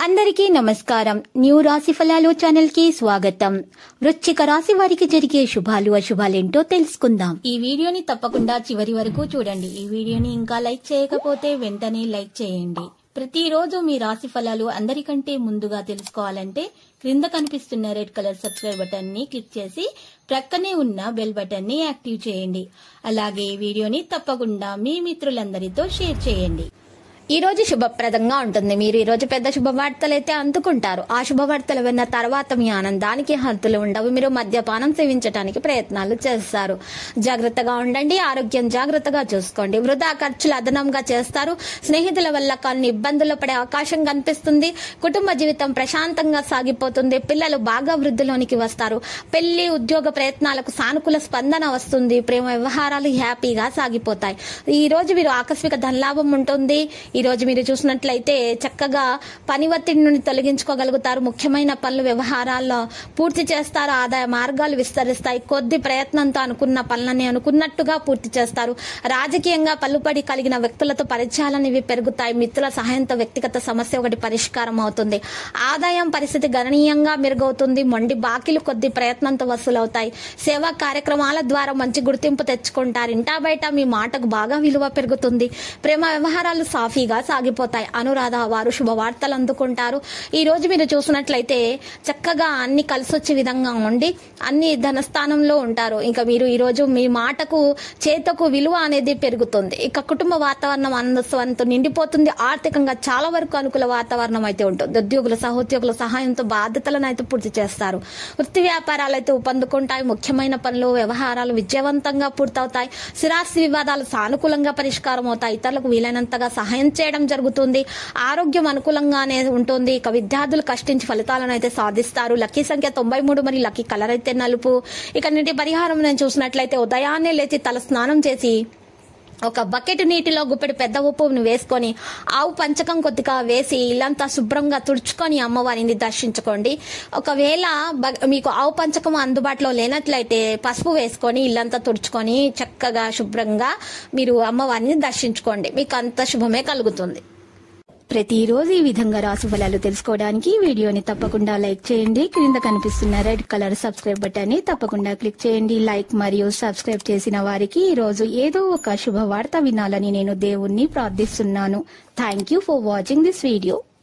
అందరికీ నమస్కారం న్యూ రాశి ఫలాలు ఛానల్ కి స్వాగతం వృశ్చిక రాశి వారికి జరిగే శుభాలు అశుభాలేంటో తెలుసుకుందాం ఈ వీడియోని తప్పకుండా చివరి వరకు చూడండి ఈ వీడియోని ఇంకా లైక్ చేయకపోతే వెంటనే లైక్ చేయండి ప్రతిరోజు మీ రాశి ఫలాలు అందరికంటే ముందుగా తెలుసుకోవాలంటే క్రింద కనిపిస్తున్న రెడ్ కలర్ సబ్స్క్రైబ్ బటన్ ని క్లిక్ చేసి ప్రక్కనే ఉన్న బెల్ బటన్ ని యాక్టివ్ చేయండి అలాగే ఈ వీడియోని తప్పకుండా మీ మిత్రులందరితో షేర్ చేయండి ఈ రోజు శుభప్రదంగా ఉంటుంది మీరు ఈ రోజు పెద్ద శుభవార్తలు అయితే అందుకుంటారు ఆ శుభవార్తలు విన్న తర్వాత మీ ఆనందానికి హద్దులు ఉండవు మీరు మద్యపానం సేవించడానికి ప్రయత్నాలు చేస్తారు జాగ్రత్తగా ఉండండి ఆరోగ్యం జాగ్రత్తగా చూసుకోండి వృధా ఖర్చులు అదనంగా చేస్తారు స్నేహితుల వల్ల కొన్ని ఇబ్బందులు పడే అవకాశం కనిపిస్తుంది కుటుంబ జీవితం ప్రశాంతంగా సాగిపోతుంది పిల్లలు బాగా వృద్ధిలోనికి వస్తారు పెళ్లి ఉద్యోగ ప్రయత్నాలకు సానుకూల స్పందన వస్తుంది ప్రేమ వ్యవహారాలు హ్యాపీగా సాగిపోతాయి ఈ రోజు మీరు ఆకస్మిక ధనలాభం ఉంటుంది ఈ రోజు మీరు చూసినట్లయితే చక్కగా పని ఒత్తిడి నుండి తొలగించుకోగలుగుతారు ముఖ్యమైన పనులు వ్యవహారాల్లో పూర్తి చేస్తారు ఆదాయ మార్గాలు విస్తరిస్తాయి కొద్ది ప్రయత్నంతో అనుకున్న పనులని అనుకున్నట్టుగా పూర్తి చేస్తారు రాజకీయంగా పలుపడి కలిగిన వ్యక్తులతో పరిచయాలు ఇవి పెరుగుతాయి మిత్రుల సహాయంతో వ్యక్తిగత సమస్య ఒకటి పరిష్కారం అవుతుంది ఆదాయం పరిస్థితి గణనీయంగా మెరుగవుతుంది మొండి బాకీలు కొద్ది ప్రయత్నంతో వసూలవుతాయి సేవా కార్యక్రమాల ద్వారా మంచి గుర్తింపు తెచ్చుకుంటారు ఇంటా బయట మీ మాటకు బాగా విలువ పెరుగుతుంది ప్రేమ వ్యవహారాలు సాఫీగా సాగిపోతాయి అనురాధ వారు శుభవార్తలు అందుకుంటారు ఈ రోజు మీరు చూసినట్లయితే చక్కగా అన్ని కలిసి వచ్చే విధంగా ఉండి అన్ని ధనస్థానంలో ఉంటారు ఇంకా మీరు ఈ రోజు మీ మాటకు చేతకు విలువ అనేది పెరుగుతుంది ఇక కుటుంబ వాతావరణం అందస్వంతో నిండిపోతుంది ఆర్థికంగా చాలా వరకు అనుకూల వాతావరణం అయితే ఉంటుంది ఉద్యోగుల సహోద్యోగుల సహాయంతో బాధ్యతలను అయితే పూర్తి చేస్తారు వృత్తి వ్యాపారాలు అయితే ఊపందుకుంటాయి ముఖ్యమైన పనులు వ్యవహారాలు విజయవంతంగా పూర్తవుతాయి స్థిరాస్తి వివాదాలు సానుకూలంగా పరిష్కారం అవుతాయి ఇతరులకు వీలైనంతగా సహాయం చేయడం జరుగుతుంది ఆరోగ్యం అనుకూలంగానే ఉంటుంది ఇక విద్యార్థులు కష్టించి ఫలితాలను అయితే సాధిస్తారు లక్కీ సంఖ్య తొంభై మూడు మరి లక్కీ కలర్ అయితే నలుపు ఇక నీటి పరిహారం నేను చూసినట్లయితే ఉదయాన్నే లేచి తల స్నానం చేసి ఒక బకెట్ నీటిలో గుప్పెడు పెద్ద ఉప్పును వేసుకొని ఆవు పంచకం కొద్దిగా వేసి ఇల్లంతా శుభ్రంగా తుడుచుకొని అమ్మవారిని దర్శించుకోండి ఒకవేళ బ- మీకు ఆవు పంచకం అందుబాటులో లేనట్లయితే పసుపు వేసుకొని ఇల్లంతా తుడుచుకొని చక్కగా శుభ్రంగా మీరు అమ్మవారిని దర్శించుకోండి మీకు అంత శుభమే కలుగుతుంది ప్రతిరోజు ఈ విధంగా రాసు ఫలాలు తెలుసుకోవడానికి ఈ వీడియోని తప్పకుండా లైక్ చేయండి క్రింద కనిపిస్తున్న రెడ్ కలర్ సబ్స్క్రైబ్ బటన్ ని తప్పకుండా క్లిక్ చేయండి లైక్ మరియు సబ్స్క్రైబ్ చేసిన వారికి ఈ రోజు ఏదో ఒక శుభవార్త వినాలని నేను దేవుణ్ణి ప్రార్థిస్తున్నాను thank you for watching this video